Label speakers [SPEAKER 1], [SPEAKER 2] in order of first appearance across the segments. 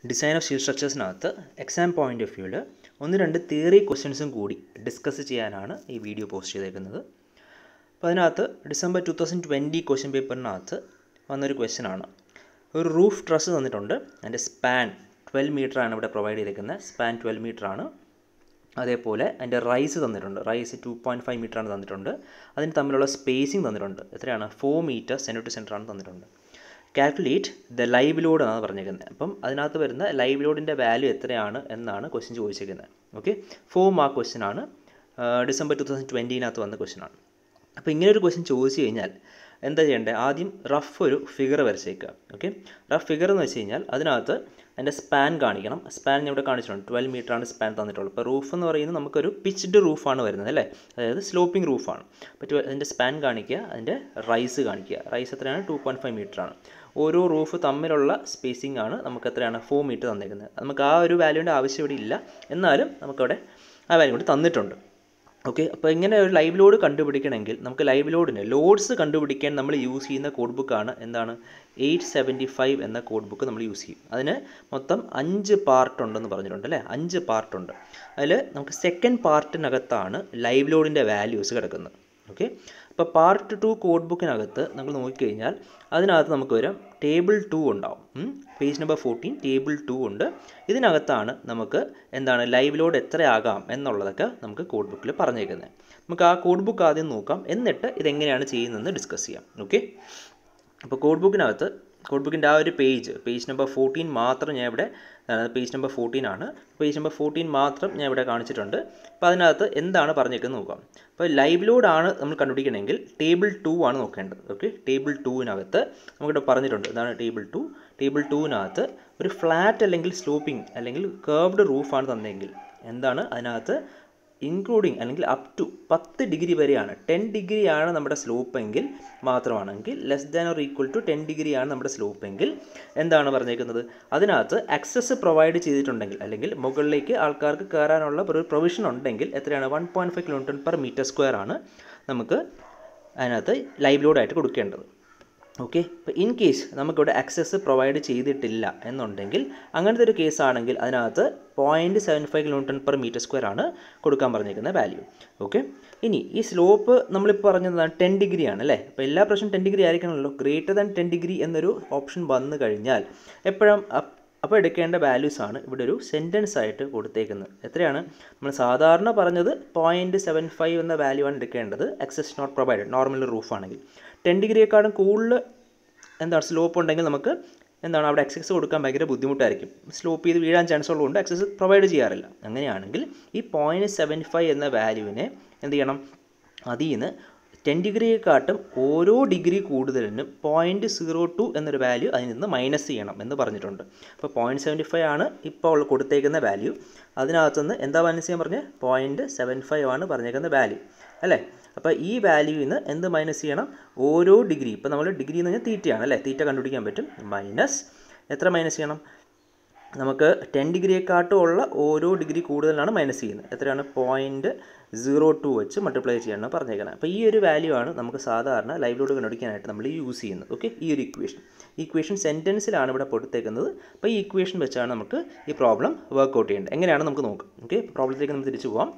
[SPEAKER 1] design of steel സ്ട്രക്ചേഴ്സിനകത്ത് exam point of വ്യൂവിൽ ഒന്ന് രണ്ട് തിയറി ക്വസ്റ്റ്യൻസും കൂടി ഡിസ്കസ് ചെയ്യാനാണ് ഈ വീഡിയോ പോസ്റ്റ് ചെയ്തേക്കുന്നത് അപ്പോൾ അതിനകത്ത് December two thousand twenty question പേപ്പറിനകത്ത് വന്നൊരു ക്വസ്റ്റ്യൻ ആണ് ഒരു റൂഫ് ട്രസ് തന്നിട്ടുണ്ട് അതിൻ്റെ സ്പാൻ ട്വൽവ് മീറ്റർ ആണ് ഇവിടെ പ്രൊവൈഡ് ചെയ്തിരിക്കുന്നത് സ്പാൻ ട്വൽവ് മീറ്റർ ആണ് അതേപോലെ അതിൻ്റെ റൈസ് തന്നിട്ടുണ്ട് rise two point five metre ആണ് തന്നിട്ടുണ്ട് അതിന് തമ്മിലുള്ള സ്പേസിങ് തന്നിട്ടുണ്ട് എത്രയാണ് four metre centre to centre ആണ് തന്നിട്ടുണ്ട് കാൽക്കുലേറ്റ് ദ ലൈവ് ലോഡ് എന്നാണ് പറഞ്ഞിരിക്കുന്നത് അപ്പം അതിനകത്ത് വരുന്ന ലൈവ് ലോഡിൻ്റെ വാല്യൂ എത്രയാണ് എന്നാണ് ക്വസ്റ്റ്യൻ ചോദിച്ചിരിക്കുന്നത് ഓക്കെ ഫോർ മാർക്ക് ക്വസ്റ്റ്യൻ ആണ് ഡിസംബർ ടു തൗസൻഡ് ട്വൻറ്റീനകത്ത് വന്ന ക്വസ്റ്റ്യൻ ആണ് അപ്പോൾ ഇങ്ങനെ ഒരു ക്വസ്റ്റ്യൻ ചോദിച്ചു കഴിഞ്ഞാൽ എന്താ ചെയ്യേണ്ടത് ആദ്യം റഫ് ഒരു ഫിഗർ വരച്ചേക്കുക ഓക്കെ റഫ് ഫിഗർ എന്ന് വെച്ച് കഴിഞ്ഞാൽ അതിനകത്ത് അതിൻ്റെ സ്പാൻ കാണിക്കണം സ്പാൻ ഞാൻ ഇവിടെ കാണിച്ചിട്ടുണ്ട് ട്വൽവ് മീറ്റർ ആണ് സ്പാൻ തന്നിട്ടുള്ളത് ഇപ്പോൾ റൂഫ് എന്ന് പറയുന്നത് നമുക്കൊരു പിച്ച്ഡ് റൂഫാണ് വരുന്നത് അല്ലേ അതായത് സ്ലോപ്പിംഗ് റൂഫാണ് അപ്പോൾ അതിൻ്റെ സ്പാൻ കാണിക്കുക അതിൻ്റെ റൈസ് കാണിക്കുക റൈസ് എത്രയാണ് ടു പോയിൻറ്റ് ഫൈവ് മീറ്റർ ആണ് ഓരോ റൂഫ് തമ്മിലുള്ള സ്പേസിംഗ് ആണ് നമുക്ക് എത്രയാണ് ഫോർ മീറ്റർ തന്നേക്കുന്നത് നമുക്ക് ആ ഒരു വാല്യൂൻ്റെ ആവശ്യം ഇവിടെ ഇല്ല എന്നാലും നമുക്കവിടെ ആ വാല്യൂ കൂടി തന്നിട്ടുണ്ട് ഓക്കെ അപ്പോൾ ഇങ്ങനെ ഒരു ലൈവ് ലോഡ് കണ്ടുപിടിക്കണമെങ്കിൽ നമുക്ക് ലൈവ് ലോഡിന് ലോഡ്സ് കണ്ടുപിടിക്കാൻ നമ്മൾ യൂസ് ചെയ്യുന്ന കോഡ് ബുക്കാണ് എന്താണ് എയ്റ്റ് സെവൻറ്റി ഫൈവ് എന്ന കോഡ് ബുക്ക് നമ്മൾ യൂസ് ചെയ്യും അതിന് മൊത്തം അഞ്ച് പാർട്ട് ഉണ്ടെന്ന് പറഞ്ഞിട്ടുണ്ട് അല്ലേ അഞ്ച് പാർട്ടുണ്ട് അതിൽ നമുക്ക് സെക്കൻഡ് പാർട്ടിനകത്താണ് ലൈവ് ലോഡിൻ്റെ വാല്യൂസ് കിടക്കുന്നത് ഓക്കെ അപ്പോൾ പാർട്ട് ടു കോഡ് ബുക്കിനകത്ത് നമ്മൾ നോക്കിക്കഴിഞ്ഞാൽ അതിനകത്ത് നമുക്ക് വരാം ടേബിൾ ടു ഉണ്ടാവും page number fourteen table two ഉണ്ട് ഇതിനകത്താണ് നമുക്ക് എന്താണ് ലൈവ് ലോഡ് എത്രയാകാം എന്നുള്ളതൊക്കെ നമുക്ക് കോഡ് ബുക്കിൽ പറഞ്ഞേക്കുന്നത് നമുക്ക് ആ കോഡ് ബുക്ക് ആദ്യം നോക്കാം എന്നിട്ട് ഇതെങ്ങനെയാണ് ചെയ്യുന്നതെന്ന് ഡിസ്കസ് ചെയ്യാം ഓക്കെ അപ്പോൾ കോഡ് ബുക്കിനകത്ത് കോഡ് ബുക്കിൻ്റെ ആ ഒരു പേജ് പേജ് നമ്പർ ഫോർട്ടീൻ മാത്രം ഞാൻ ഇവിടെ പേജ് നമ്പർ ഫോർട്ടീൻ ആണ് പേജ് നമ്പർ ഫോർട്ടീൻ മാത്രം ഞാൻ ഇവിടെ കാണിച്ചിട്ടുണ്ട് അപ്പോൾ അതിനകത്ത് എന്താണ് പറഞ്ഞേക്കുന്നത് നോക്കാം അപ്പോൾ ലൈവ് ലോഡ് ആണ് നമ്മൾ കണ്ടുപിടിക്കണമെങ്കിൽ ടേബിൾ ടു ആണ് നോക്കേണ്ടത് ഓക്കെ ടേബിൾ ടൂവിനകത്ത് നമുക്കിവിടെ പറഞ്ഞിട്ടുണ്ട് ഇതാണ് ടേബിൾ ടു ടേബിൾ ടൂവിനകത്ത് ഒരു ഫ്ലാറ്റ് അല്ലെങ്കിൽ സ്ലോപ്പിംഗ് അല്ലെങ്കിൽ കേർവ്ഡ് റൂഫാണ് തന്നെങ്കിൽ എന്താണ് അതിനകത്ത് ഇൻക്ലൂഡിങ് അല്ലെങ്കിൽ അപ് ടു പത്ത് ഡിഗ്രി വരെയാണ് ടെൻ ഡിഗ്രിയാണ് നമ്മുടെ സ്ലോപ്പ് എങ്കിൽ മാത്രമാണെങ്കിൽ less than or equal to ten ഡിഗ്രിയാണ് നമ്മുടെ സ്ലോപ്പ് എങ്കിൽ എന്താണ് പറഞ്ഞേക്കുന്നത് അതിനകത്ത് ആക്സസ് പ്രൊവൈഡ് ചെയ്തിട്ടുണ്ടെങ്കിൽ അല്ലെങ്കിൽ മുകളിലേക്ക് ആൾക്കാർക്ക് കയറാനുള്ള ഒരു പ്രൊവിഷൻ ഉണ്ടെങ്കിൽ എത്രയാണ് one point five kilometre per metre square ആണ് നമുക്ക് അതിനകത്ത് ലൈവ് ലോഡായിട്ട് കൊടുക്കേണ്ടത് ഓക്കെ ഇപ്പോൾ ഇൻ കേസ് നമുക്കിവിടെ ആക്സസ് പ്രൊവൈഡ് ചെയ്തിട്ടില്ല എന്നുണ്ടെങ്കിൽ അങ്ങനത്തെ ഒരു കേസ് ആണെങ്കിൽ അതിനകത്ത് point seven five kilometre per metre square ആണ് കൊടുക്കാൻ പറഞ്ഞിരിക്കുന്ന വാല്യൂ ഓക്കെ ഇനി ഈ സ്ലോപ്പ് നമ്മളിപ്പോൾ പറഞ്ഞതാണ് ടെൻ ഡിഗ്രി ആണ് അല്ലേ അപ്പോൾ എല്ലാ പ്രശ്നം ടെൻ ഡിഗ്രി ആയിരിക്കണമല്ലോ ഗ്രേറ്റർ ദാൻ ടെൻ ഡിഗ്രി എന്നൊരു ഓപ്ഷൻ വന്നു കഴിഞ്ഞാൽ എപ്പോഴും അപ്പോൾ എടുക്കേണ്ട വാല്യൂസ് ആണ് ഇവിടെ ഒരു സെൻറ്റൻസ് ആയിട്ട് കൊടുത്തേക്കുന്നത് എത്രയാണ് നമ്മൾ സാധാരണ പറഞ്ഞത് പോയിൻറ്റ് സെവൻ ഫൈവ് എന്ന വാല്യൂ ആണ് എടുക്കേണ്ടത് access not provided normal roof ആണെങ്കിൽ ടെൻ ഡിഗ്രിയെക്കാളും കൂടുതൽ എന്താണ് സ്ലോപ്പ് ഉണ്ടെങ്കിൽ നമുക്ക് എന്താണ് അവിടെ എക്സസ് കൊടുക്കാൻ ഭയങ്കര ബുദ്ധിമുട്ടായിരിക്കും സ്ലോപ്പ് ചെയ്ത് വീഴാൻ ചാൻസ് ഉള്ളതുകൊണ്ട് എക്സസ് പ്രൊവൈഡ് ചെയ്യാറില്ല അങ്ങനെയാണെങ്കിൽ ഈ പോയിൻറ്റ് സെവൻ ഫൈവ് എന്ന വാല്യൂവിനെ എന്ത് ചെയ്യണം അതിൽ നിന്ന് ടെൻ ഡിഗ്രിയെക്കാട്ടും ഓരോ ഡിഗ്രി കൂടുതലിനും പോയിൻറ്റ് സീറോ ടു എന്നൊരു വാല്യൂ അതിൽ നിന്ന് മൈനസ് ചെയ്യണം എന്ന് പറഞ്ഞിട്ടുണ്ട് അപ്പോൾ പോയിൻറ്റ് സെവൻറ്റി ഫൈവ് ആണ് ഇപ്പോൾ കൊടുത്തേക്കുന്ന വാല്യൂ അതിനകത്തുനിന്ന് എന്താ മൈനസ് ചെയ്യാൻ പറഞ്ഞത് പോയിൻറ്റ് സെവൻ ഫൈവ് ആണ് പറഞ്ഞേക്കുന്ന വാല്യൂ അല്ലേ അപ്പോൾ ഈ വാല്യൂവിൽ നിന്ന് എന്ത് മൈനസ് ചെയ്യണം ഓരോ ഡിഗ്രി ഇപ്പോൾ നമ്മൾ ഡിഗ്രി എന്ന് പറഞ്ഞാൽ തീറ്റയാണ് അല്ലേ തീറ്റ കണ്ടുപിടിക്കാൻ പറ്റും മൈനസ് എത്ര മൈനസ് ചെയ്യണം നമുക്ക് ടെൻ ഡിഗ്രിയെക്കാട്ടും ഉള്ള ഓരോ ഡിഗ്രി കൂടുതലാണ് മൈനസ് ചെയ്യുന്നത് എത്രയാണ് പോയിൻറ്റ് സീറോ ടു വെച്ച് മൾട്ടിപ്ലൈ ചെയ്യണം പറഞ്ഞേക്കുന്നത് അപ്പോൾ ഈ ഒരു വാല്യൂ ആണ് നമുക്ക് സാധാരണ ലൈവ് ലോഡ് കണ്ടുപിടിക്കാനായിട്ട് നമ്മൾ യൂസ് ചെയ്യുന്നത് ഓക്കെ ഈ ഒരു ഇക്വേഷൻ ഈ ഇക്വേഷൻ സെൻറ്റൻസിലാണ് ഇവിടെ കൊടുത്തേക്കുന്നത് അപ്പോൾ ഈ ഇക്വേഷൻ വെച്ചാണ് നമുക്ക് ഈ പ്രോബ്ലം വർക്കൗട്ട് ചെയ്യേണ്ടത് എങ്ങനെയാണ് നമുക്ക് നോക്കാം ഓക്കെ പ്രോബ്ലത്തിലേക്ക് നമുക്ക് തിരിച്ചു പോകാം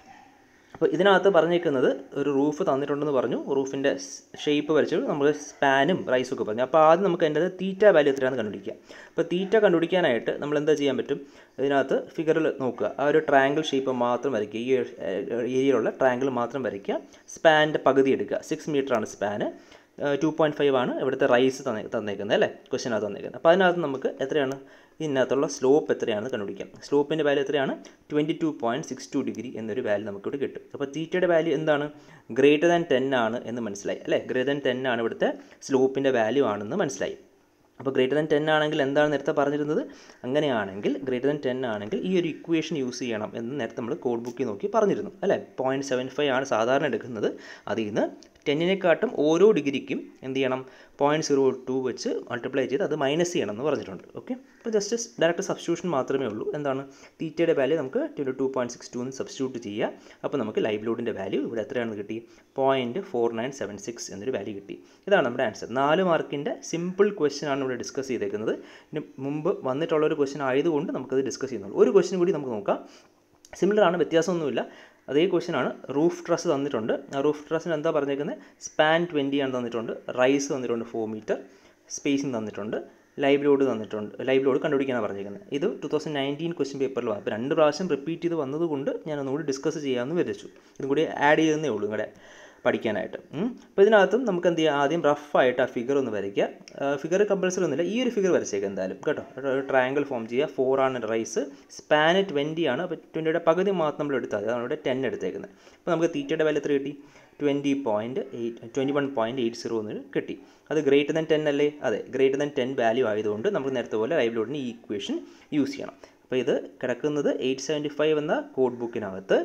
[SPEAKER 1] അപ്പോൾ ഇതിനകത്ത് പറഞ്ഞേക്കുന്നത് ഒരു റൂഫ് തന്നിട്ടുണ്ടെന്ന് പറഞ്ഞു റൂഫിൻ്റെ ഷേപ്പ് വരച്ചു നമ്മൾ സ്പാനും റൈസും ഒക്കെ പറഞ്ഞു അപ്പോൾ ആദ്യം നമുക്ക് അതിൻ്റെ തീറ്റ വാല്യൂ എത്രയാണെന്ന് കണ്ടുപിടിക്കുക അപ്പോൾ തീറ്റ കണ്ടുപിടിക്കാനായിട്ട് നമ്മൾ എന്താ ചെയ്യാൻ പറ്റും ഇതിനകത്ത് ഫിഗറിൽ നോക്കുക ആ ഒരു ട്രയാങ്കിൾ ഷേപ്പ് മാത്രം വരയ്ക്കുക ഈ ഏരിയയിലുള്ള ട്രയാങ്കിൾ മാത്രം വരയ്ക്കുക സ്പാനിൻ്റെ പകുതി എടുക്കുക സിക്സ് മീറ്ററാണ് സ്പാന് ടു പോയിൻറ്റ് ഫൈവ് ആണ് ഇവിടുത്തെ റൈസ് തന്നെ തന്നേക്കുന്നത് അല്ലേ ക്വസ്റ്റിനകത്ത് തന്നേക്കുന്നത് അപ്പോൾ അതിനകത്ത് നമുക്ക് എത്രയാണ് ഇതിനകത്തുള്ള സ്ലോപ്പ് എത്രയാണെന്ന് കണ്ടുപിടിക്കാം സ്ലോപ്പിൻ്റെ വാല്യൂ എത്രയാണ് twenty two point six two degree എന്നൊരു വാല്യൂ നമുക്കിവിടെ കിട്ടും അപ്പോൾ തീറ്റയുടെ വാല്യൂ എന്താണ് ഗ്രേറ്റർ ദാൻ ടെൻ ആണ് എന്ന് മനസ്സിലായി അല്ലേ ഗ്രേറ്റർ ദാൻ ടെൻ ആണ് ഇവിടുത്തെ സ്ലോപ്പിൻ്റെ വാല്യൂ ആണെന്ന് മനസ്സിലായി അപ്പോൾ ഗ്രേറ്റർ ദാൻ ടെൻ ആണെങ്കിൽ എന്താണ് നേരത്തെ പറഞ്ഞിരുന്നത് അങ്ങനെയാണെങ്കിൽ ഗ്രേറ്റർ ദാൻ ടെൻ ആണെങ്കിൽ ഈ ഒരു ഇക്വേഷൻ യൂസ് ചെയ്യണം എന്ന് നേരത്തെ നമ്മൾ കോഡ് ബുക്കിൽ നോക്കി പറഞ്ഞിരുന്നു അല്ലേ പോയിൻറ്റ് സെവൻ ഫൈവ് ആണ് സാധാരണ എടുക്കുന്നത് അതിൽ നിന്ന് ടെന്നിനെക്കാട്ടും ഓരോ ഡിഗ്രിക്കും എന്ത് ചെയ്യണം പോയിൻറ്റ് സീറോ ടു വെച്ച് മൾട്ടിപ്ലൈ ചെയ്ത് അത് മൈനസ് ചെയ്യണം എന്ന് പറഞ്ഞിട്ടുണ്ട് ഓക്കെ അപ്പോൾ ജസ്റ്റ് ഡയറക്റ്റ് സബ്സ്റ്റിറ്റ്യൂഷൻ മാത്രമേ ഉള്ളൂ എന്താണ് തീറ്റയുടെ വാല്യൂ നമുക്ക് twenty two point six two എന്ന് സബ്സ്റ്റിറ്റ്യൂട്ട് ചെയ്യുക അപ്പോൾ നമുക്ക് ലൈവ് ലോഡിൻ്റെ വാല്യൂ ഇവിടെ എത്രയാണെന്ന് കിട്ടി point four nine seven six എന്നൊരു വാല്യൂ കിട്ടി ഇതാണ് നമ്മുടെ ആൻസർ നാല് മാർക്കിൻ്റെ സിമ്പിൾ ക്വസ്റ്റ്യൻ ആണ് ഇവിടെ ഡിസ്കസ് ചെയ്തേക്കുന്നത് ഇതിന് മുമ്പ് വന്നിട്ടുള്ള ഒരു ക്വസ്റ്റ്യൻ ആയതുകൊണ്ട് നമുക്കത് ഡിസ്കസ് ചെയ്യുന്നുള്ളൂ ഒരു ക്വസ്റ്റ്യൻ കൂടി നമുക്ക് നോക്കാം സിമിലർ ആണ് വ്യത്യാസമൊന്നുമില്ല അതേ ക്വസ്റ്റ്യൻ ആണ് റൂഫ് ട്രസ് തന്നിട്ടുണ്ട് ആ റൂഫ് ട്രസ്സിന് എന്താ പറഞ്ഞേക്കുന്നത് സ്പാൻ ട്വൻറ്റി ആണ് തന്നിട്ടുണ്ട് റൈസ് തന്നിട്ടുണ്ട് ഫോർ മീറ്റർ സ്പേസിങ് തന്നിട്ടുണ്ട് ലൈവ് ലോഡ് തന്നിട്ടുണ്ട് ലൈവ് ലോഡ് കണ്ടുപിടിക്കാനാണ് പറഞ്ഞേക്കുന്നത് ഇത് ടു തൗസൻഡ് നയൻറ്റീൻ ക്വസ്റ്റ്യൻ പേപ്പറിൽ വന്നു അപ്പോൾ രണ്ട് പ്രാവശ്യം റിപ്പീറ്റ് ചെയ്ത് വന്നതുകൊണ്ട് ഞാൻ ഒന്നുകൂടി ഡിസ്കസ് ചെയ്യാമെന്ന് വിചാരിച്ചു ഇതും കൂടി ആഡ് ചെയ്യുന്നേ ഉള്ളൂ നിങ്ങളുടെ പഠിക്കാനായിട്ട് അപ്പോൾ ഇതിനകത്തും നമുക്ക് എന്ത് ചെയ്യാം ആദ്യം റഫായിട്ട് ആ ഫിഗർ ഒന്ന് വരയ്ക്കുക ഫിഗർ കമ്പൽസറി ഒന്നുമില്ല ഈ ഒരു ഫിഗർ വരച്ചേക്കുക എന്തായാലും കേട്ടോ ഒരു ട്രയാങ്കിൾ ഫോം ചെയ്യുക ഫോർ ആണ് റൈസ് സ്പാന് ട്വൻറ്റി ആണ് അപ്പോൾ ട്വൻറ്റിയുടെ പകുതി മാത്രം നമ്മൾ എടുത്താൽ മതി അതാണ് ഇവിടെ ടെൻ എടുത്തേക്കുന്നത് അപ്പോൾ നമുക്ക് തീറ്റയുടെ വില എത്ര കിട്ടി twenty point eight twenty one point eight zero എന്ന് കിട്ടി അത് ഗ്രേറ്റർ ദാൻ ടെൻ അല്ലേ അതെ ഗ്രേറ്റർ ദാൻ ടെൻ വാല്യൂ ആയതുകൊണ്ട് നമുക്ക് നേരത്തെ പോലെ ലൈവ് ലോഡിന് ഈ ഇക്വേഷൻ യൂസ് ചെയ്യണം അപ്പോൾ ഇത് കിടക്കുന്നത് എയ്റ്റ് സെവൻറ്റി ഫൈവ് എന്ന കോഡ് ബുക്കിനകത്ത്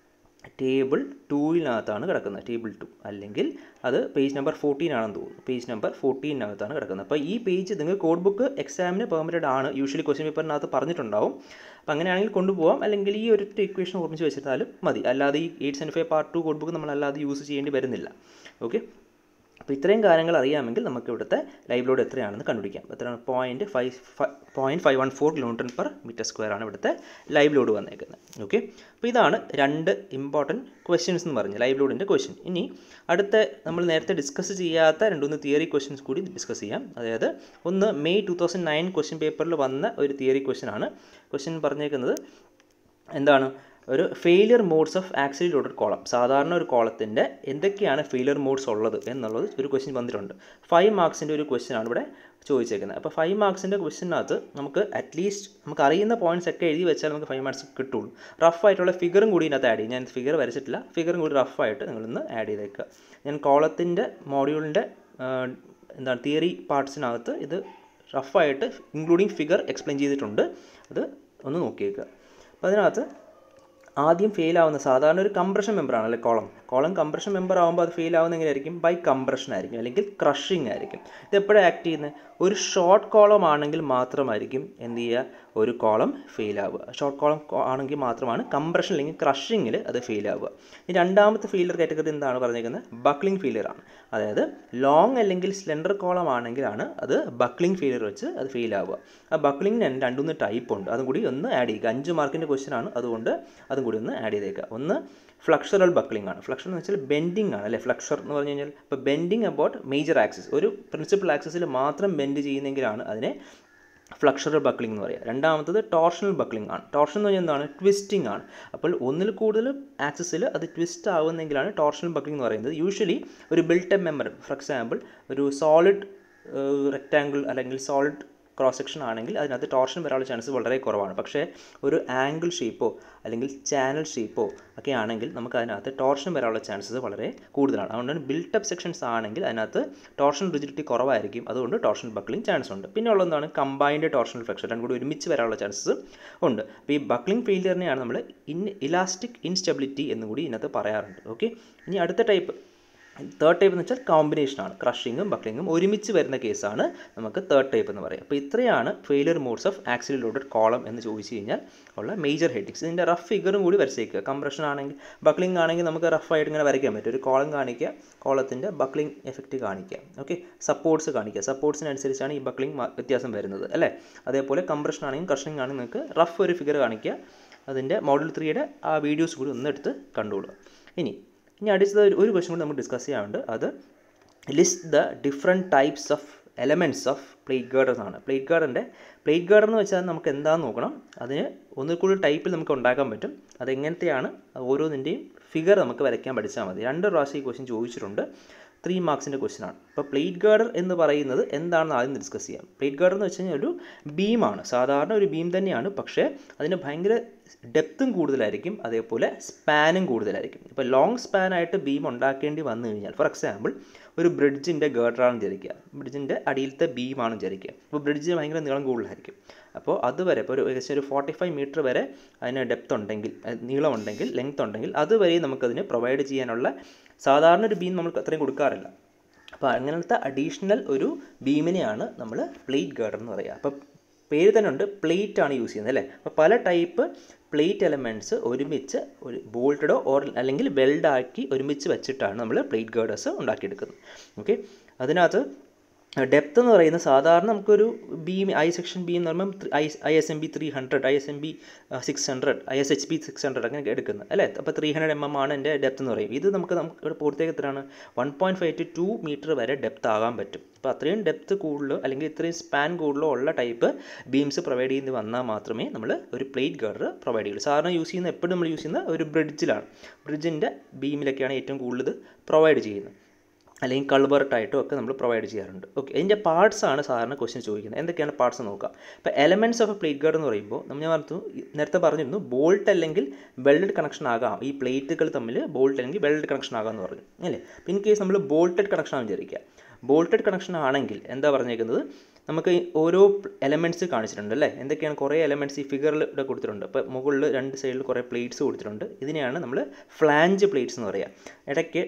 [SPEAKER 1] ടേബിൾ ടൂവിനകത്താണ് കിടക്കുന്നത് ടേബിൾ ടു അല്ലെങ്കിൽ അത് പേജ് നമ്പർ ഫോർട്ടീൻ ആണെന്ന് തോന്നുന്നു പേജ് നമ്പർ ഫോർട്ടീനകത്താണ് കിടക്കുന്നത് അപ്പോൾ ഈ പേജ് നിങ്ങൾ കോഡ് ബുക്ക് എക്സാമിന് പെർമിറ്റഡ് ആണ് യൂഷ്വലി ക്വസ്റ്റ്യൻ പേപ്പറിനകത്ത് പറഞ്ഞിട്ടുണ്ടാവും അപ്പോൾ അങ്ങനെയാണെങ്കിൽ കൊണ്ടുപോകാം അല്ലെങ്കിൽ ഈ ഒരു ഇക്വേഷൻ ഓർമ്മിച്ച് വെച്ചിട്ടാലും മതി അല്ലാതെ ഈ eight seven five part two code book നമ്മൾ അല്ലാതെ യൂസ് ചെയ്യേണ്ടി വരുന്നില്ല ഓക്കെ അപ്പോൾ ഇത്രയും കാര്യങ്ങൾ അറിയാമെങ്കിൽ നമുക്ക് ഇവിടുത്തെ ലൈവ് ലോഡ് എത്രയാണെന്ന് കണ്ടുപിടിക്കാം എത്രയാണ് point five point five one four kilometre per metre square ആണ് ഇവിടുത്തെ ലൈവ് ലോഡ് വന്നേക്കുന്നത് ഓക്കെ അപ്പോൾ ഇതാണ് രണ്ട് ഇമ്പോർട്ടൻറ്റ് ക്വസ്റ്റ്യൻസ് എന്ന് പറഞ്ഞത് ലൈവ് ലോഡിൻ്റെ ക്വസ്റ്റ്യൻ ഇനി അടുത്ത നമ്മൾ നേരത്തെ ഡിസ്കസ് ചെയ്യാത്ത രണ്ടുമൂന്ന് തിയറി ക്വസ്റ്റ്യൻസ് കൂടി ഡിസ്കസ് ചെയ്യാം അതായത് ഒന്ന് May two thousand nine question പേപ്പറിൽ വന്ന ഒരു തിയറി ക്വസ്റ്റ്യൻ ആണ് ക്വസ്റ്റ്യൻ പറഞ്ഞേക്കുന്നത് എന്താണ് ഒരു failure modes of axially loaded column സാധാരണ ഒരു കോളത്തിൻ്റെ എന്തൊക്കെയാണ് ഫെയിലിയർ മോഡ്സ് ഉള്ളത് എന്നുള്ളത് ഒരു ക്വസ്റ്റ്യൻ വന്നിട്ടുണ്ട് ഫൈവ് മാർക്സിൻ്റെ ഒരു ക്വസ്റ്റ്യൻ ആണ് ഇവിടെ ചോദിച്ചേക്കുന്നത് അപ്പോൾ ഫൈവ് മാർക്സിൻ്റെ ക്വസ്റ്റ്യനകത്ത് നമുക്ക് അറ്റ്ലീസ്റ്റ് നമുക്ക് അറിയുന്ന പോയിന്റ്സ് ഒക്കെ എഴുതി വെച്ചാൽ നമുക്ക് ഫൈവ് മാർക്സ് കിട്ടുള്ളൂ റഫ് ആയിട്ടുള്ള ഫിഗറും കൂടി ഇതിനകത്ത് ആഡ് ചെയ്യും ഞാൻ ഫിഗർ വരച്ചിട്ടില്ല ഫിഗറും കൂടി റഫായിട്ട് നിങ്ങളൊന്ന് ആഡ് ചെയ്തേക്കുക ഞാൻ കോളത്തിൻ്റെ മോഡ്യൂളിൻ്റെ എന്താണ് തിയറി പാർട്സിനകത്ത് ഇത് റഫായിട്ട് ഇൻക്ലൂഡിങ് ഫിഗർ എക്സ്പ്ലെയിൻ ചെയ്തിട്ടുണ്ട് അത് ഒന്ന് നോക്കിയേക്കുക അപ്പോൾ അതിനകത്ത് ആദ്യം ഫെയിൽ ആവുന്ന സാധാരണ ഒരു കംപ്രഷൻ മെമ്പറാണ് അല്ലെ കോളം കോളം കംപ്രഷൻ മെമ്പർ ആകുമ്പോൾ അത് ഫെയിൽ ആവുന്ന എങ്ങനെയായിരിക്കും ബൈ കംപ്രഷൻ ആയിരിക്കും അല്ലെങ്കിൽ ക്രഷിംഗ് ആയിരിക്കും ഇത് എപ്പോഴാണ് ആക്ട് ചെയ്യുന്നത് ഒരു ഷോർട്ട് കോളം ആണെങ്കിൽ മാത്രമായിരിക്കും എന്ത് ചെയ്യുക ഒരു കോളം ഫെയിൽ ആവുക ഷോർട്ട് കോളം ആണെങ്കിൽ മാത്രമാണ് കംപ്രഷൻ അല്ലെങ്കിൽ ക്രഷിങ്ങിൽ അത് ഫെയിൽ ആവുക ഈ രണ്ടാമത്തെ ഫെയിലിയർ കാറ്റഗറി എന്താണ് പറഞ്ഞേക്കുന്നത് ബക്ലിംഗ് ഫെയിലിയർ ആണ് അതായത് ലോങ് അല്ലെങ്കിൽ സ്ലെൻഡർ കോളം ആണെങ്കിലാണ് അത് ബക്ലിംഗ് ഫെയിലിയർ വെച്ച് അത് ഫെയിൽ ആവുക ആ ബക്ലിംഗിന് രണ്ടുമൂന്ന് ടൈപ്പ് ഉണ്ട് അതും കൂടി ഒന്ന് ആഡ് ചെയ്യുക അഞ്ച് മാർക്കിൻ്റെ ക്വസ്റ്റ്യൻ ആണ് അതുകൊണ്ട് അതും കൂടി ഒന്ന് ആഡ് ചെയ്തേക്കുക ഒന്ന് ഫ്ലക്ഷറൽ ബക്ലിംഗ് ആണ് ഫ്ലക്ഷർ എന്ന് വെച്ചാൽ ബെൻഡിങ് ആണ് അല്ലേ ഫ്ലക്ഷർ എന്ന് പറഞ്ഞു കഴിഞ്ഞാൽ ഇപ്പോൾ ബെൻഡിങ് അബൌട്ട് മേജർ ആക്സിസ് ഒരു പ്രിൻസിപ്പൽ ആക്സിസിൽ മാത്രം ബെൻഡ് ചെയ്യുന്നെങ്കിലാണ് അതിനെ ഫ്ലക്ഷറൽ ബക്ലിംഗ് എന്ന് പറയുക രണ്ടാമത്തത് ടോർഷണൽ ബക്ലിംഗ് ആണ് ടോർഷൻ എന്ന് പറഞ്ഞാൽ എന്താണ് ട്വിസ്റ്റിംഗ് ആണ് അപ്പോൾ ഒന്നിൽ കൂടുതൽ ആക്സിസിൽ അത് ട്വിസ്റ്റ് ആവുന്നെങ്കിലാണ് ടോർഷണൽ ബക്ലിംഗ് എന്ന് പറയുന്നത് യൂഷ്വലി ഒരു ബിൽട്ടപ്പ് മെമ്പർ ഫോർ എക്സാമ്പിൾ ഒരു സോളിഡ് റെക്റ്റാങ്കിൾ അല്ലെങ്കിൽ സോളിഡ് ക്രോസ് സെക്ഷൻ ആണെങ്കിൽ അതിനകത്ത് ടോർഷൻ വരാനുള്ള ചാൻസ് വളരെ കുറവാണ് പക്ഷേ ഒരു ആംഗിൾ ഷേപ്പോ അല്ലെങ്കിൽ ചാനൽ ഷേപ്പോ ഒക്കെ ആണെങ്കിൽ നമുക്ക് അതിനകത്ത് ടോർഷൻ വരാനുള്ള ചാൻസസ് വളരെ കൂടുതലാണ് അതുകൊണ്ടാണ് ബിൽട്ടപ്പ് സെക്ഷൻസ് ആണെങ്കിൽ അതിനകത്ത് ടോർഷൻ റിജിഡിറ്റി കുറവായിരിക്കും അതുകൊണ്ട് ടോർഷൻ ബക്ലിംഗ് ചാൻസ് ഉണ്ട് പിന്നെ ഉള്ളതാണ് കമ്പൈൻഡ് ടോർഷണൽ ഫ്ലെക്ഷൻ രണ്ടും കൂടി ഒരുമിച്ച് വരാനുള്ള ചാൻസസ് ഉണ്ട് അപ്പോൾ ഈ ബക്ലിംഗ് ഫെയിലിയറിനെയാണ് നമ്മൾ ഇൻ ഇലാസ്റ്റിക് ഇൻസ്റ്റെബിലിറ്റി എന്നും കൂടി ഇതിനകത്ത് പറയാറുണ്ട് ഓക്കെ ഇനി അടുത്ത ടൈപ്പ് തേർഡ് ടൈപ്പ് എന്ന് വെച്ചാൽ കോമ്പിനേഷനാണ് ക്രഷിങ്ങും ബക്ലിങ്ങും ഒരുമിച്ച് വരുന്ന കേസാണ് നമുക്ക് തേർഡ് ടൈപ്പ് എന്ന് പറയാം അപ്പോൾ ഇത്രയാണ് failure modes of axially loaded column എന്ന് ചോദിച്ചു കഴിഞ്ഞാൽ ഉള്ള മേജർ ഹെഡിങ്സ് ഇതിൻ്റെ റഫ് ഫിഗറും കൂടി വരച്ചേക്കുക കംപ്രഷൻ ആണെങ്കിൽ ബക്ലിംഗ് ആണെങ്കിൽ നമുക്ക് റഫായിട്ട് ഇങ്ങനെ വരയ്ക്കാൻ പറ്റും ഒരു കോളം കാണിക്കുക കോളത്തിൻ്റെ ബക്ലിംഗ് എഫക്റ്റ് കാണിക്കുക ഓക്കെ സപ്പോർട്ട്സ് കാണിക്കുക സപ്പോർട്ട്സിനനുസരിച്ചാണ് ഈ ബക്ലിംഗ് വ്യത്യാസം വരുന്നത് അല്ലേ അതേപോലെ കംപ്രഷൻ ആണെങ്കിലും ക്രഷിംഗ് ആണെങ്കിൽ നിങ്ങൾക്ക് റഫ് ഒരു ഫിഗർ കാണിക്കുക അതിൻ്റെ മോഡൽ ത്രീയുടെ ആ വീഡിയോസ് കൂടി ഒന്ന് എടുത്ത് കണ്ടുകൊള്ളുക ഇനി ഇനി അടുത്തത് ഒരു ക്വസ്റ്റ്യൻ കൂടി നമുക്ക് ഡിസ്കസ് ചെയ്യാനുണ്ട് അത് list the different types of elements of plate girder ആണ് പ്ലേറ്റ് ഗാർഡറിൻ്റെ പ്ലേറ്റ് ഗാർഡർ എന്ന് വെച്ചാൽ നമുക്ക് എന്താണെന്ന് നോക്കണം അതിന് ഒന്നിൽ കൂടുതൽ ടൈപ്പിൽ നമുക്ക് ഉണ്ടാക്കാൻ പറ്റും അതെങ്ങനത്തെയാണ് ഓരോന്നിൻ്റെയും ഫിഗർ നമുക്ക് വരയ്ക്കാൻ പഠിച്ചാൽ മതി രണ്ട് പ്രാവശ്യം ഈ ക്വസ്റ്റ്യൻ ചോദിച്ചിട്ടുണ്ട് ത്രീ മാർക്സിൻ്റെ ക്വസ്റ്റ്യൻ ആണ് അപ്പോൾ പ്ലേറ്റ് ഗാർഡർ എന്ന് പറയുന്നത് എന്താണെന്ന് ആദ്യം ഡിസ്കസ് ചെയ്യാം പ്ലേറ്റ് ഗാർഡർ എന്ന് വെച്ച് കഴിഞ്ഞാൽ ഒരു ബീമാണ് സാധാരണ ഒരു ബീം തന്നെയാണ് പക്ഷേ അതിന് ഭയങ്കര ഡെപ്തും കൂടുതലായിരിക്കും അതേപോലെ സ്പാനും കൂടുതലായിരിക്കും ഇപ്പോൾ ലോങ് സ്പാനായിട്ട് ബീം ഉണ്ടാക്കേണ്ടി വന്നു കഴിഞ്ഞാൽ ഫോർ എക്സാമ്പിൾ ഒരു ബ്രിഡ്ജിൻ്റെ ഗേർഡറാണെന്ന് വിചാരിക്കുക ബ്രിഡ്ജിൻ്റെ അടിയിലത്തെ ബീമാണെന്ന് വിചാരിക്കുക അപ്പോൾ ബ്രിഡ്ജിന് ഭയങ്കര നീളം കൂടുതലായിരിക്കും അപ്പോൾ അതുവരെ ഇപ്പോൾ ഒരു ഏകദേശം ഒരു ഫോർട്ടി ഫൈവ് മീറ്റർ വരെ അതിന് ഡെപ്ത് ഉണ്ടെങ്കിൽ നീളം ഉണ്ടെങ്കിൽ ലെങ്ത് ഉണ്ടെങ്കിൽ അതുവരെ നമുക്കതിന് പ്രൊവൈഡ് ചെയ്യാനുള്ള സാധാരണ ഒരു ബീം നമ്മൾ അത്രയും കൊടുക്കാറില്ല അപ്പോൾ അങ്ങനത്തെ അഡീഷണൽ ഒരു ബീമിനെയാണ് നമ്മൾ പ്ലേറ്റ് ഗാർഡർ എന്ന് പറയുക അപ്പോൾ പേര് തന്നെ ഉണ്ട് പ്ലേറ്റ് ആണ് യൂസ് ചെയ്യുന്നത് അല്ലേ അപ്പോൾ പല ടൈപ്പ് പ്ലേറ്റ് എലമെൻറ്റ്സ് ഒരുമിച്ച് ഒരു ബോൾട്ടഡോ ഓർ അല്ലെങ്കിൽ വെൽഡാക്കി ഒരുമിച്ച് വെച്ചിട്ടാണ് നമ്മൾ പ്ലേറ്റ് ഗാർഡേഴ്സ് ഉണ്ടാക്കിയെടുക്കുന്നത് ഓക്കെ അതിനകത്ത് ഡെപ്ത് എന്ന് പറയുന്നത് സാധാരണ നമുക്കൊരു ബീം ഐ സെക്ഷൻ ബീം എന്ന് പറയുമ്പോൾ I I S M B three hundred I S M B six hundred I S H B six hundred അങ്ങനെ എടുക്കുന്നത് അല്ലേ അപ്പോൾ ത്രീ ഹൺഡ്രഡ് എം എം ആണ് എൻ്റെ ഡെപ്ത് എന്ന് പറയും ഇത് നമുക്ക് നമുക്ക് ഇവിടെ പൂർത്തിയാക്കി എത്രയാണ് one point five to two metre വരെ ഡെപ്ത് ആകാൻ പറ്റും അപ്പോൾ അത്രയും ഡെപ്ത് കൂടുതലോ അല്ലെങ്കിൽ ഇത്രയും സ്പാൻ കൂടുതലോ ഉള്ള ടൈപ്പ് ബീംസ് പ്രൊവൈഡ് ചെയ്യുന്നത് വന്നാൽ മാത്രമേ നമ്മൾ ഒരു പ്ലേറ്റ് ഗാർഡർ പ്രൊവൈഡ് ചെയ്യുള്ളൂ സാധാരണ യൂസ് ചെയ്യുന്ന എപ്പോഴും നമ്മൾ യൂസ് ചെയ്യുന്ന ഒരു ബ്രിഡ്ജിലാണ് ബ്രിഡ്ജിൻ്റെ ബീമിലൊക്കെയാണ് ഏറ്റവും കൂടുതൽ പ്രൊവൈഡ് ചെയ്യുന്നത് അല്ലെങ്കിൽ കൾബർട്ടായിട്ടോ ഒക്കെ നമ്മൾ പ്രൊവൈഡ് ചെയ്യാറുണ്ട് ഓക്കെ ഇതിൻ്റെ പാർട്സ് ആണ് സാധാരണ ക്വസ്റ്റ്യൻ ചോദിക്കുന്നത് എന്തൊക്കെയാണ് പാർട്സ് നോക്കാം ഇപ്പോൾ elements of a plate girder എന്ന് പറയുമ്പോൾ നമ്മൾ ഞാൻ പറഞ്ഞു നേരത്തെ പറഞ്ഞിരുന്നു ബോൾട്ട് അല്ലെങ്കിൽ വെൽഡഡ് കണക്ഷൻ ആകാം ഈ പ്ലേറ്റുകൾ തമ്മിൽ ബോൾട്ട് അല്ലെങ്കിൽ വെൽഡഡ് കണക്ഷൻ ആകാം എന്ന് പറഞ്ഞു അല്ലേ അപ്പോൾ ഇൻ കേസ് നമ്മൾ ബോൾട്ടഡ് കണക്ഷൻ ആണെന്ന് വിചാരിക്കുക ബോൾട്ടഡ് കണക്ഷൻ ആണെങ്കിൽ എന്താ പറഞ്ഞേക്കുന്നത് നമുക്ക് ഓരോ എലമെൻറ്റ്സ് കാണിച്ചിട്ടുണ്ട് അല്ലേ എന്തൊക്കെയാണ് കുറേ എലമെൻറ്റ്സ് ഈ ഫിഗറിൽ ഇവിടെ കൊടുത്തിട്ടുണ്ട് അപ്പോൾ മുകളിൽ രണ്ട് സൈഡിൽ കുറേ പ്ലേറ്റ്സ് കൊടുത്തിട്ടുണ്ട് ഇതിനെയാണ് നമ്മൾ ഫ്ലാഞ്ച് പ്ലേറ്റ്സ് എന്ന് പറയുക ഇടയ്ക്ക്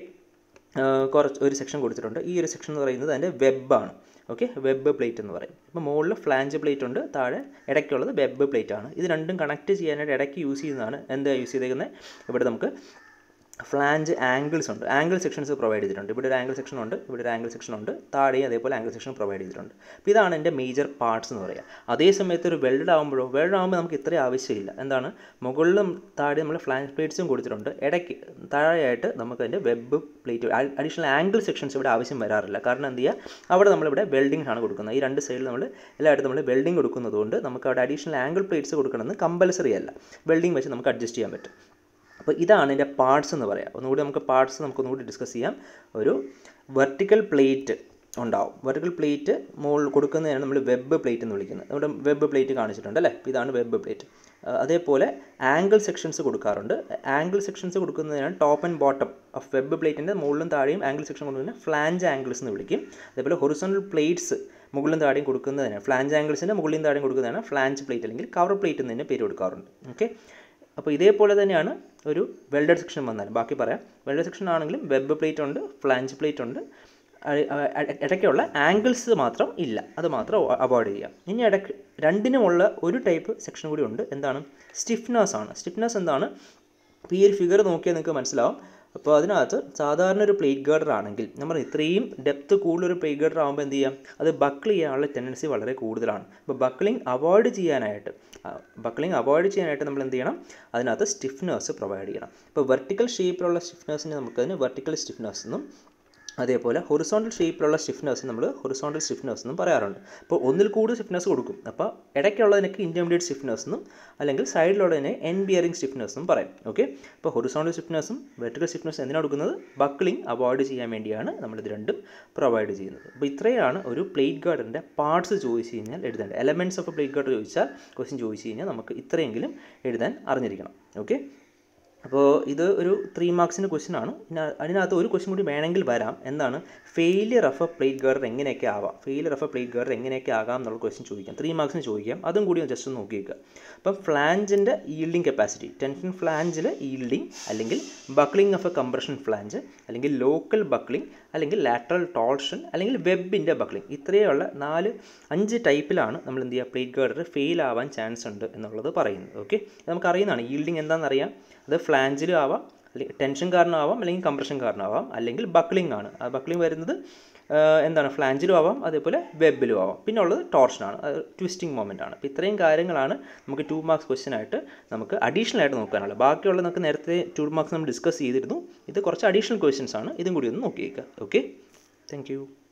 [SPEAKER 1] കുറച്ച് ഒരു സെക്ഷൻ കൊടുത്തിട്ടുണ്ട് ഈ ഒരു സെക്ഷൻ എന്ന് പറയുന്നത് അതിൻ്റെ വെബാണ് ഓക്കെ വെബ് പ്ലേറ്റ് എന്ന് പറയും ഇപ്പോൾ മുകളിൽ ഫ്ലാഞ്ച് പ്ലേറ്റ് ഉണ്ട് താഴെ ഇടയ്ക്കുള്ളത് വെബ് പ്ലേറ്റ് ആണ് ഇത് രണ്ടും കണക്ട് ചെയ്യാനായിട്ട് ഇടയ്ക്ക് യൂസ് ചെയ്യുന്നതാണ് എന്താ യൂസ് ചെയ്തേക്കുന്നത് ഇവിടെ നമുക്ക് ഫ്ലാഞ്ച് ആംഗിൾസ് ഉണ്ട് ആംഗിൾ സെക്ഷൻസ് പ്രൊവൈഡ് ചെയ്തിട്ടുണ്ട് ഇവിടെ ഒരു ആംഗിൾ സെക്ഷൻ ഉണ്ട് ഇവിടെ ഒരു ആംഗിൾ സെക്ഷൻ ഉണ്ട് താഴെയും അതേപോലെ ആംഗിൾ സെക്ഷൻ പ്രൊവൈഡ് ചെയ്തിട്ടുണ്ട് അപ്പോൾ ഇതാണ് എൻ്റെ മേജർ പാർട്സ് എന്ന് പറയുക അതേ സമയത്ത് ഒരു വെൽഡ് ആകുമ്പോഴോ വെൽഡ് ആകുമ്പോൾ നമുക്ക് ഇത്രയും ആവശ്യമില്ല എന്താണ് മുകളിലും താഴെ നമ്മൾ ഫ്ലാഞ്ച് പ്ലേറ്റ്സും കൊടുത്തിട്ടുണ്ട് ഇടയ്ക്ക് താഴെയായിട്ട് നമുക്ക് അതിൻ്റെ web plate additional angle sections ഇവിടെ ആവശ്യം വരാറില്ല കാരണം എന്ത് ചെയ്യുക അവിടെ നമ്മളിവിടെ വെൽഡിംഗ് ആണ് കൊടുക്കുന്നത് ഈ രണ്ട് സൈഡിൽ നമ്മൾ എല്ലായിടത്തും നമ്മൾ വെൽഡിംഗ് കൊടുക്കുന്നതുകൊണ്ട് നമുക്ക് അവിടെ അഡീഷണൽ ആംഗിൾ പ്ലേറ്റ്സ് കൊടുക്കണമെന്ന് കമ്പൽസറി അല്ല വെൽഡിംഗ് വെച്ച് നമുക്ക് അഡ്ജസ്റ്റ് ചെയ്യാൻ പറ്റും അപ്പോൾ ഇതാണ് എൻ്റെ പാർട്സ് എന്ന് പറയാം ഒന്നുകൂടി നമുക്ക് പാർട്സ് നമുക്ക് ഒന്നുകൂടി ഡിസ്കസ് ചെയ്യാം ഒരു വെർട്ടിക്കൽ പ്ലേറ്റ് ഉണ്ടാവും വെർട്ടിക്കൽ പ്ലേറ്റ് മുകളിൽ കൊടുക്കുന്നതിനാണ് നമ്മൾ വെബ് പ്ലേറ്റ് എന്ന് വിളിക്കുന്നത് നമ്മുടെ വെബ് പ്ലേറ്റ് കാണിച്ചിട്ടുണ്ട് അല്ലേ ഇതാണ് വെബ് പ്ലേറ്റ് അതേപോലെ ആംഗിൾ സെക്ഷൻസ് കൊടുക്കാറുണ്ട് ആംഗിൾ സെക്ഷൻസ് കൊടുക്കുന്നതിനാണ് top and bottom of web പ്ലേറ്റിൻ്റെ മുകളിലും താഴെയും ആംഗിൾ സെക്ഷൻ കൊടുക്കുന്നത് ഫ്ലാഞ്ച് ആംഗിൾസ് എന്ന് വിളിക്കും അതേപോലെ ഹൊറിസോണൽ പ്ലേറ്റ്സ് മുകളിലും താഴെയും കൊടുക്കുന്നതിന് ഫ്ലാഞ്ച് ആംഗിൾസിൻ്റെ മുകളിലും താഴെയും കൊടുക്കുന്നതാണ് ഫ്ലാഞ്ച് പ്ലേറ്റ് അല്ലെങ്കിൽ കവർ പ്ലേറ്റ് എന്ന് തന്നെ പേര് കൊടുക്കാറുണ്ട് ഓക്കെ അപ്പോൾ ഇതേപോലെ തന്നെയാണ് ഒരു വെൽഡഡ് സെക്ഷൻ വന്നാൽ ബാക്കി പറയാം വെൽഡഡ് സെക്ഷൻ ആണെങ്കിലും വെബ് പ്ലേറ്റ് ഉണ്ട് ഫ്ലാഞ്ച് പ്ലേറ്റ് ഉണ്ട് ഇടയ്ക്കുള്ള ആംഗിൾസ് മാത്രം ഇല്ല അത് മാത്രം അവോയ്ഡ് ചെയ്യാം ഇനി ഇടയ്ക്ക് രണ്ടിനുമുള്ള ഒരു ടൈപ്പ് സെക്ഷൻ കൂടി ഉണ്ട് എന്താണ് സ്റ്റിഫ്നെസ് ആണ് സ്റ്റിഫ്നെസ് എന്താണ് ഇപ്പോൾ ഈ ഒരു ഫിഗർ നോക്കിയാൽ നിങ്ങൾക്ക് മനസ്സിലാവും അപ്പോൾ അതിനകത്ത് സാധാരണ ഒരു പ്ലേറ്റ് ഗാർഡർ ആണെങ്കിൽ നമ്മൾ ഇത്രയും ഡെപ്ത് കൂടുതലൊരു പ്ലേറ്റ് ഗാർഡർ ആകുമ്പോൾ എന്ത് ചെയ്യാം അത് ബക്കിൾ ചെയ്യാനുള്ള ടെൻഡൻസി വളരെ കൂടുതലാണ് അപ്പോൾ ബക്കിളിങ് അവോയ്ഡ് ചെയ്യാനായിട്ട് ബക്കിളിങ് അവോയ്ഡ് ചെയ്യാനായിട്ട് നമ്മൾ എന്ത് ചെയ്യണം അതിനകത്ത് സ്റ്റിഫ്നേഴ്സ് പ്രൊവൈഡ് ചെയ്യണം ഇപ്പോൾ വെർട്ടിക്കൽ ഷേപ്പിലുള്ള സ്റ്റിഫ്നേഴ്സിന് നമുക്കതിന് വെർട്ടിക്കൽ സ്റ്റിഫ്നേഴ്സ് എന്നും അതേപോലെ ഹൊറിസോണ്ടൽ ഷേപ്പിലുള്ള സ്റ്റിഫ്നേഴ്സ് നമ്മൾ ഹൊറിസോണ്ടൽ സ്റ്റിഫ്നേഴ്സ് എന്നും പറയാറുണ്ട് അപ്പോൾ ഒന്നിൽ കൂടുതൽ സ്റ്റിഫ്നേഴ്സ് കൊടുക്കും അപ്പോൾ ഇടയ്ക്കുള്ളതിനൊക്കെ ഇൻറ്റർമീഡിയറ്റ് സ്റ്റിഫ്നേഴ്സ് എന്നും അല്ലെങ്കിൽ സൈഡിലുള്ളതിനെ എൻ ബിയറിംഗ് സ്റ്റിഫ്നേഴ്സ് എന്നും പറയും ഓക്കെ അപ്പോൾ ഹൊറിസോണ്ടൽ സ്റ്റിഫ്നേഴ്സും വെർട്ടിക്കൽ സ്റ്റിഫ്നേഴ്സ് എന്തിനാണ് കൊടുക്കുന്നത് ബക്കിളിംഗ് അവോയ്ഡ് ചെയ്യാൻ വേണ്ടിയാണ് നമ്മൾ ഇത് രണ്ടും പ്രൊവൈഡ് ചെയ്യുന്നത് അപ്പോൾ ഇത്രയാണ് ഒരു പ്ലേറ്റ് ഗാർഡിൻ്റെ പാർട്സ് ചോദിച്ചു കഴിഞ്ഞാൽ എഴുതേണ്ടത് എലമെൻറ്റ്സ് ഓഫ് പ്ലേറ്റ് ഗാർഡ് ചോദിച്ചാൽ ക്വസ്റ്റ്യൻ ചോദിച്ചു കഴിഞ്ഞാൽ നമുക്ക് ഇത്രയെങ്കിലും എഴുതാൻ അറിഞ്ഞിരിക്കണം ഓക്കെ അപ്പോൾ ഇത് ഒരു ത്രീ മാർക്സിൻ്റെ ക്വസ്റ്റ്യൻ ആണ് അതിനകത്ത് ഒരു ക്വസ്റ്റ്യൻ കൂടി വേണമെങ്കിൽ വരാം എന്താണ് failure of a plate girder എങ്ങനെയൊക്കെ ആവാം failure of a plate girder എങ്ങനെയൊക്കെ ആകാം എന്നുള്ള ക്വസ്റ്റ്യൻ ചോദിക്കാം ത്രീ മാർക്സിന് ചോദിക്കാം അതും കൂടി ജസ്റ്റ് ഒന്ന് നോക്കിയേക്കുക അപ്പം ഫ്ലാഞ്ചിൻ്റെ ഈൽഡിംഗ് കപ്പാസിറ്റി ടെൻഷൻ ഫ്ലാഞ്ചിൽ ഈൽഡിംഗ് അല്ലെങ്കിൽ buckling of a compression flange അല്ലെങ്കിൽ ലോക്കൽ ബക്ലിംഗ് അല്ലെങ്കിൽ ലാറ്ററൽ ടോൾഷൻ അല്ലെങ്കിൽ വെബിൻ്റെ ബക്ലിംഗ് ഇത്രയുള്ള നാല് അഞ്ച് ടൈപ്പിലാണ് നമ്മൾ എന്ത് ചെയ്യുക പ്ലേറ്റ് ഗാർഡർ ഫെയിൽ ആവാൻ ചാൻസ് ഉണ്ട് എന്നുള്ളത് പറയുന്നത് ഓക്കെ നമുക്കറിയുന്നതാണ് ഈൽഡിംഗ് എന്താണെന്ന് അറിയാം അത് ഫ്ലാഞ്ചിലും ആവാം അല്ലെങ്കിൽ ടെൻഷൻ കാരണമാവാം അല്ലെങ്കിൽ കംപ്രഷൻ കാരണമാവാം അല്ലെങ്കിൽ ബക്ലിംഗ് ആണ് ആ ബക്ലിംഗ് വരുന്നത് എന്താണ് ഫ്ലാഞ്ചിലും ആവാം അതേപോലെ വെബിലും ആവാം പിന്നെ ഉള്ളത് ടോർഷനാണ് അത് ട്വിസ്റ്റിംഗ് മൊമെൻ്റ് ആണ് അപ്പോൾ ഇത്രയും കാര്യങ്ങളാണ് നമുക്ക് ടു മാർക്സ് ക്വസ്റ്റ്യൻ ആയിട്ട് നമുക്ക് അഡീഷണൽ ആയിട്ട് നോക്കാനുള്ളത് ബാക്കിയുള്ള നമുക്ക് നേരത്തെ ടു മാർക്സ് നമ്മൾ ഡിസ്കസ് ചെയ്തിരുന്നു ഇത് കുറച്ച് അഡീഷണൽ ക്വസ്റ്റ്യൻസ് ആണ് ഇതും കൂടി ഒന്ന് നോക്കിയേക്കുക ഓക്കെ താങ്ക്